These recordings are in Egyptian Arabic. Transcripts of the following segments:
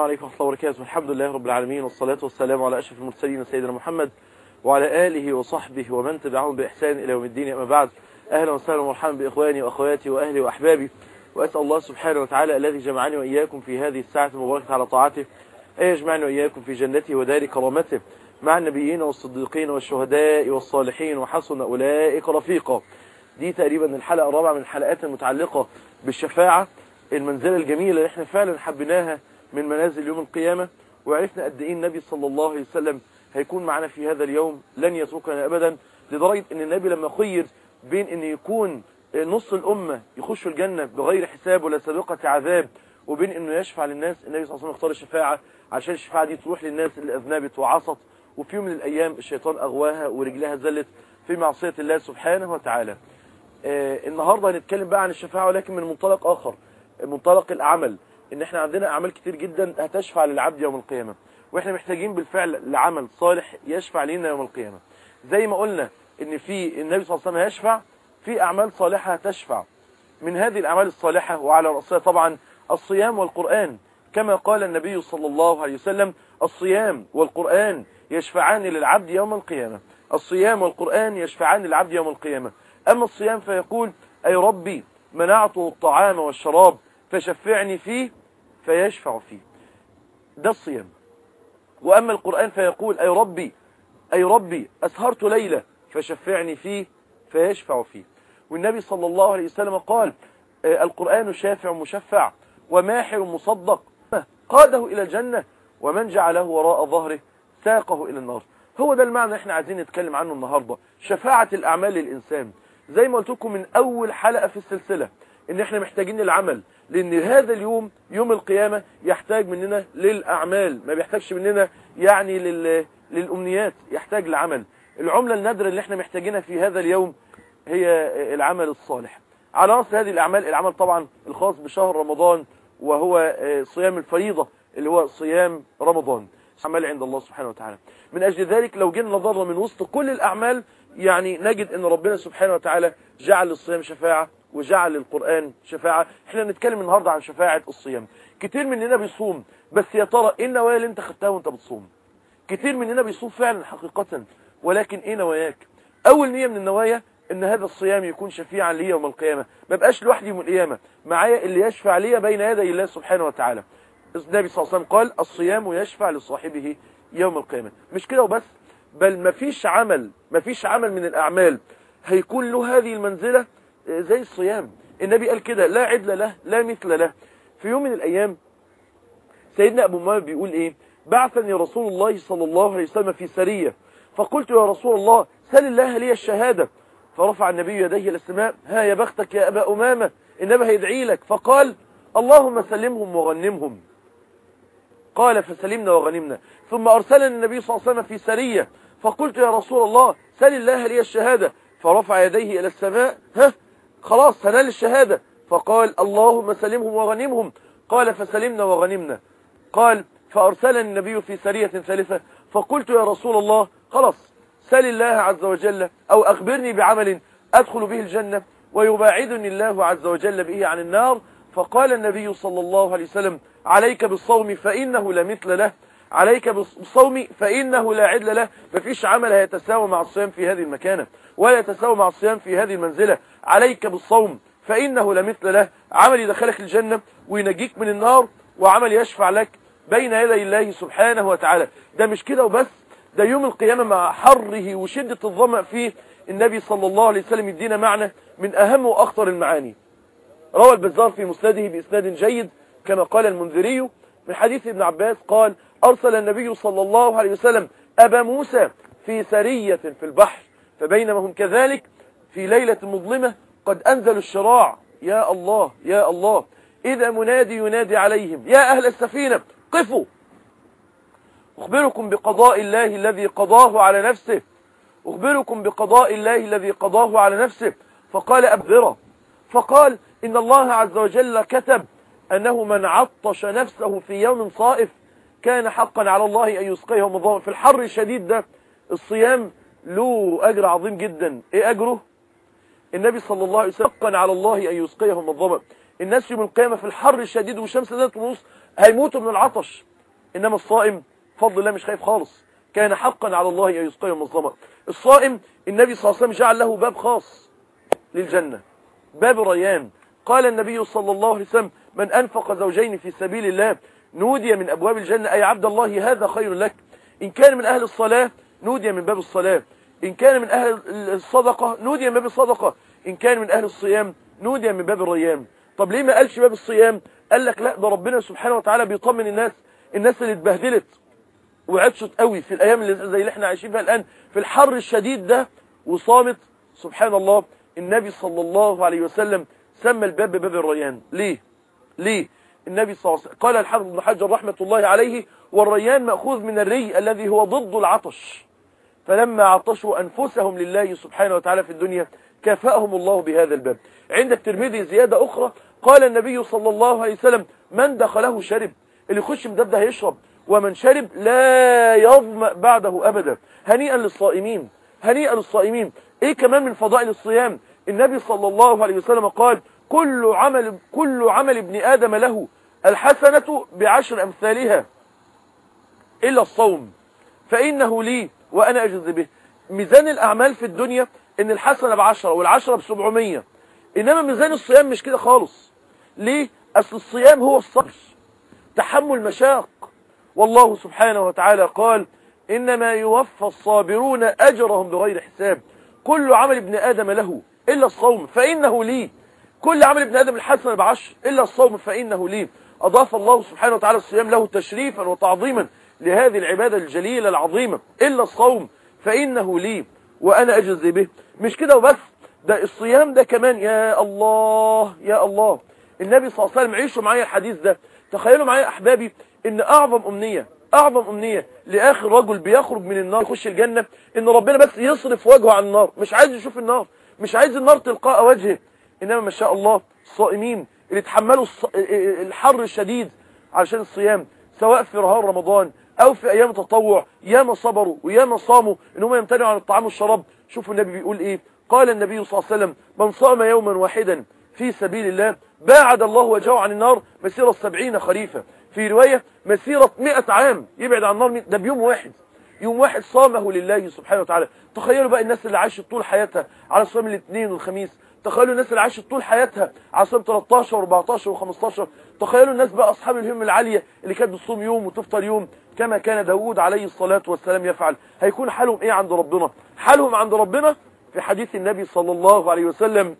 عليكم ورحمة الله وبركاته الحمد لله رب العالمين والصلاة والسلام على أشرف المرسلين سيدنا محمد وعلى آله وصحبه ومن تبعهم بإحسان إلى يوم الدين أما بعد أهلا وسهلا ومرحبا بإخواني وأخواتي وأهلي وأحبابي وأسأل الله سبحانه وتعالى الذي جمعني وإياكم في هذه الساعة المباركة على طاعته أن يجمعني وإياكم في جنته ودار كرامته مع النبيين والصديقين والشهداء والصالحين وحسن أولئك رفيقا دي تقريبا الحلقة الرابعة من الحلقات المتعلقة بالشفاعة المنزلة الجميلة اللي احنا فعلا حبيناها من منازل يوم القيامة وعرفنا قد ايه النبي صلى الله عليه وسلم هيكون معنا في هذا اليوم لن يتركنا ابدا لدرجة ان النبي لما خير بين ان يكون نص الامة يخشوا الجنة بغير حساب ولا سابقة عذاب وبين انه يشفع للناس النبي صلى الله عليه وسلم اختار الشفاعة عشان الشفاعة دي تروح للناس اللي اذنبت وعصت وفي يوم من الايام الشيطان اغواها ورجلها زلت في معصية الله سبحانه وتعالى آه النهاردة هنتكلم بقى عن الشفاعة ولكن من منطلق اخر منطلق العمل ان احنا عندنا اعمال كتير جدا هتشفع للعبد يوم القيامة واحنا محتاجين بالفعل لعمل صالح يشفع لنا يوم القيامة زي ما قلنا ان في النبي صلى الله عليه وسلم هيشفع في اعمال صالحة هتشفع من هذه الاعمال الصالحة وعلى رأسها طبعا الصيام والقرآن كما قال النبي صلى الله عليه وسلم الصيام والقرآن يشفعان للعبد يوم القيامة الصيام والقرآن يشفعان للعبد يوم القيامة أما الصيام فيقول أي ربي منعته الطعام والشراب فشفعني فيه فيشفع فيه ده الصيام وأما القرآن فيقول أي ربي أي ربي أسهرت ليلة فشفعني فيه فيشفع فيه والنبي صلى الله عليه وسلم قال القرآن شافع مشفع وماحر مصدق قاده إلى الجنة ومن جعله وراء ظهره ساقه إلى النار هو ده المعنى احنا عايزين نتكلم عنه النهاردة شفاعة الأعمال للإنسان زي ما قلت لكم من أول حلقة في السلسلة ان احنا محتاجين العمل لان هذا اليوم يوم القيامة يحتاج مننا للأعمال ما بيحتاجش مننا يعني لل... للأمنيات يحتاج لعمل العملة النادرة اللي احنا محتاجينها في هذا اليوم هي العمل الصالح على رأس هذه الأعمال العمل طبعا الخاص بشهر رمضان وهو صيام الفريضة اللي هو صيام رمضان عمل عند الله سبحانه وتعالى من أجل ذلك لو جينا نظرنا من وسط كل الأعمال يعني نجد أن ربنا سبحانه وتعالى جعل الصيام شفاعة وجعل القرآن شفاعة احنا نتكلم النهاردة عن شفاعة الصيام كتير مننا بيصوم بس يا ترى ايه النوايا اللي انت خدتها وانت بتصوم كتير مننا بيصوم فعلا حقيقة ولكن ايه نواياك اول نية من النوايا ان هذا الصيام يكون شفيعا لي يوم القيامة ما بقاش لوحدي يوم القيامة معايا اللي يشفع لي بين يدي الله سبحانه وتعالى النبي صلى الله عليه وسلم قال الصيام يشفع لصاحبه يوم القيامة مش كده وبس بل مفيش عمل مفيش عمل من الأعمال هيكون له هذه المنزلة زي الصيام النبي قال كده لا عدل له لا مثل له في يوم من الأيام سيدنا أبو مامة بيقول إيه بعثني رسول الله صلى الله عليه وسلم في سرية فقلت يا رسول الله سل الله لي الشهادة فرفع النبي يديه إلى السماء ها يا بختك يا أبا أمامة إنما هيدعي لك فقال اللهم سلمهم وغنمهم قال فسلمنا وغنمنا ثم أرسلني النبي صلى الله عليه وسلم في سرية فقلت يا رسول الله سل الله لي الشهادة فرفع يديه إلى السماء ها خلاص هنال الشهادة فقال اللهم سلمهم وغنمهم قال فسلمنا وغنمنا قال فأرسلني النبي في سرية ثالثة فقلت يا رسول الله خلاص سل الله عز وجل أو أخبرني بعمل أدخل به الجنة ويباعدني الله عز وجل به عن النار فقال النبي صلى الله عليه وسلم عليك بالصوم فإنه لا مثل له عليك بالصوم فإنه لا عدل له مفيش عمل هيتساوى مع الصيام في هذه المكانة ولا يتساوى مع الصيام في هذه المنزلة عليك بالصوم فإنه لا مثل له عمل يدخلك الجنة وينجيك من النار وعمل يشفع لك بين يدي الله سبحانه وتعالى ده مش كده وبس ده يوم القيامة مع حره وشدة الظمأ فيه النبي صلى الله عليه وسلم يدينا معنى من أهم وأخطر المعاني روى البزار في مسنده بإسناد جيد كما قال المنذري من حديث ابن عباس قال أرسل النبي صلى الله عليه وسلم أبا موسى في سرية في البحر فبينما هم كذلك في ليلة مظلمة قد أنزلوا الشراع يا الله يا الله إذا منادي ينادي عليهم يا أهل السفينة قفوا أخبركم بقضاء الله الذي قضاه على نفسه أخبركم بقضاء الله الذي قضاه على نفسه فقال أبذرة فقال إن الله عز وجل كتب أنه من عطش نفسه في يوم صائف كان حقا على الله أن يسقيه مضاما في الحر الشديد ده الصيام له أجر عظيم جدا إيه أجره النبي صلى الله عليه وسلم حقا على الله أن يسقيه مضاما الناس يوم القيامة في الحر الشديد والشمس ذات ونص هيموتوا من العطش إنما الصائم فضل الله مش خايف خالص كان حقا على الله أن يسقيه من الظمأ الصائم النبي صلى الله عليه وسلم جعل له باب خاص للجنة باب ريان قال النبي صلى الله عليه وسلم من أنفق زوجين في سبيل الله نودي من أبواب الجنة أي عبد الله هذا خير لك إن كان من أهل الصلاة نودي من باب الصلاة إن كان من أهل الصدقة نودي من باب الصدقة إن كان من أهل الصيام نودي من باب الريان طب ليه ما قالش باب الصيام قال لك لا ده ربنا سبحانه وتعالى بيطمن الناس الناس اللي اتبهدلت وعطشت قوي في الأيام اللي زي اللي احنا عايشين فيها الآن في الحر الشديد ده وصامت سبحان الله النبي صلى الله عليه وسلم سمى الباب باب الريان ليه ليه النبي صلى الله عليه وسلم قال الحافظ بن حجر رحمة الله عليه والريان مأخوذ من الري الذي هو ضد العطش فلما عطشوا أنفسهم لله سبحانه وتعالى في الدنيا كافأهم الله بهذا الباب عند الترمذي زيادة أخرى قال النبي صلى الله عليه وسلم من دخله شرب اللي يخش من ده هيشرب ومن شرب لا يظمأ بعده أبدا هنيئا للصائمين هنيئا للصائمين ايه كمان من فضائل الصيام النبي صلى الله عليه وسلم قال كل عمل كل عمل ابن آدم له الحسنة بعشر أمثالها إلا الصوم فإنه لي وأنا أجز به ميزان الأعمال في الدنيا إن الحسنة بعشرة والعشرة بسبعمية إنما ميزان الصيام مش كده خالص ليه؟ أصل الصيام هو الصبر تحمل مشاق والله سبحانه وتعالى قال إنما يوفى الصابرون أجرهم بغير حساب كل عمل ابن آدم له إلا الصوم فإنه لي كل عمل ابن آدم الحسنة بعشر إلا الصوم فإنه لي أضاف الله سبحانه وتعالى الصيام له تشريفا وتعظيما لهذه العبادة الجليلة العظيمة إلا الصوم فإنه لي وأنا أجزي به مش كده وبس ده الصيام ده كمان يا الله يا الله النبي صلى الله عليه وسلم عيشوا معايا الحديث ده تخيلوا معايا أحبابي إن أعظم أمنية أعظم أمنية لآخر رجل بيخرج من النار يخش الجنة إن ربنا بس يصرف وجهه عن النار مش عايز يشوف النار مش عايز النار تلقاء وجهه إنما ما شاء الله الصائمين اللي تحملوا الحر الشديد علشان الصيام سواء في نهار رمضان أو في أيام التطوع ياما صبروا وياما صاموا إن هم يمتنعوا عن الطعام والشراب شوفوا النبي بيقول إيه قال النبي صلى الله عليه وسلم من صام يوما واحدا في سبيل الله باعد الله وجهه عن النار مسيرة السبعين خريفة في رواية مسيرة مئة عام يبعد عن النار ده بيوم واحد يوم واحد صامه لله سبحانه وتعالى تخيلوا بقى الناس اللي عاشت طول حياتها على صيام الاثنين والخميس تخيلوا الناس اللي عاشت طول حياتها على صيام 13 و14 و15 تخيلوا الناس بقى اصحاب الهمه العاليه اللي كانت بتصوم يوم وتفطر يوم كما كان داوود عليه الصلاه والسلام يفعل هيكون حالهم ايه عند ربنا حالهم عند ربنا في حديث النبي صلى الله عليه وسلم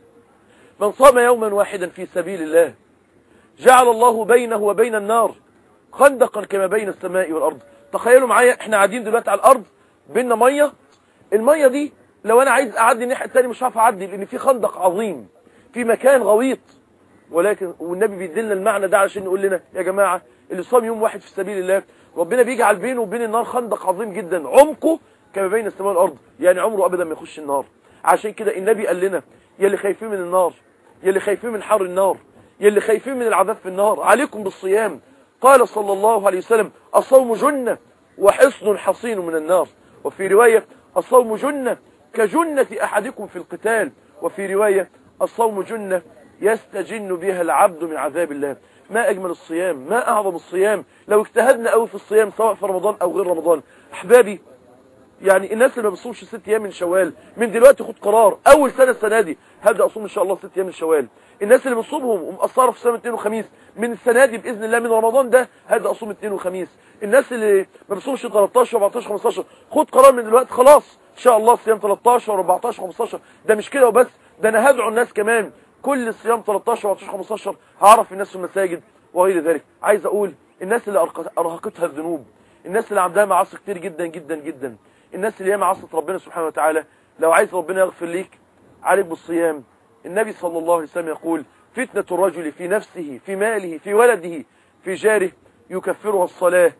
من صام يوما واحدا في سبيل الله جعل الله بينه وبين النار خندقا كما بين السماء والارض تخيلوا معايا احنا قاعدين دلوقتي على الارض بيننا ميه الميه دي لو انا عايز اعدي الناحيه الثانيه مش هعرف اعدي لان في خندق عظيم في مكان غويط ولكن والنبي بيدلنا المعنى ده عشان يقول لنا يا جماعه اللي صام يوم واحد في سبيل الله ربنا بيجعل بينه وبين النار خندق عظيم جدا عمقه كما بين السماء والارض يعني عمره ابدا ما يخش النار عشان كده النبي قال لنا يا اللي خايفين من النار يا اللي خايفين من حر النار يا اللي خايفين من العذاب في النار عليكم بالصيام قال صلى الله عليه وسلم الصوم جنة وحصن حصين من النار وفي رواية الصوم جنة كجنة أحدكم في القتال وفي رواية الصوم جنة يستجن بها العبد من عذاب الله ما أجمل الصيام ما أعظم الصيام لو اجتهدنا قوي في الصيام سواء في رمضان أو غير رمضان أحبابي يعني الناس اللي ما بتصومش ست ايام من شوال من دلوقتي خد قرار اول سنه السنه دي هبدا اصوم ان شاء الله ست ايام من شوال الناس اللي بتصومهم ومقصره في صيام اثنين وخميس من السنه دي باذن الله من رمضان ده هبدا اصوم اثنين وخميس الناس اللي ما بتصومش 13 14 15 خد قرار من دلوقتي خلاص ان شاء الله صيام 13 14 15 ده مش كده وبس ده انا هدعو الناس كمان كل صيام 13 14 15 هعرف الناس في المساجد وغير ذلك عايز اقول الناس اللي ارهقتها الذنوب الناس اللي عندها معاصي كتير جدا جدا جدا الناس اللي هي معصت ربنا سبحانه وتعالى لو عايز ربنا يغفر ليك عليك بالصيام النبي صلى الله عليه وسلم يقول فتنة الرجل في نفسه في ماله في ولده في جاره يكفرها الصلاة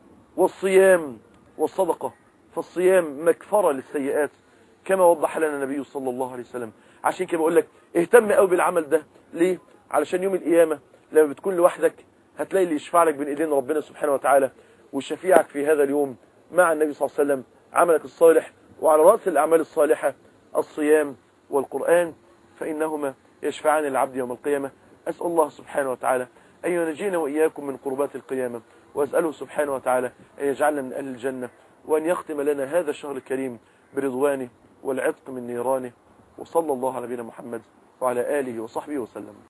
والصيام والصدقة فالصيام مكفرة للسيئات كما وضح لنا النبي صلى الله عليه وسلم عشان كده بقول لك اهتم قوي بالعمل ده ليه علشان يوم القيامة لما بتكون لوحدك هتلاقي اللي يشفع لك بين ايدين ربنا سبحانه وتعالى وشفيعك في هذا اليوم مع النبي صلى الله عليه وسلم عملك الصالح وعلى رأس الأعمال الصالحة الصيام والقرآن فإنهما يشفعان العبد يوم القيامة أسأل الله سبحانه وتعالى أن ينجينا وإياكم من قربات القيامة وأسأله سبحانه وتعالى أن يجعلنا من أهل الجنة وأن يختم لنا هذا الشهر الكريم برضوانه والعتق من نيرانه وصلى الله على نبينا محمد وعلى آله وصحبه وسلم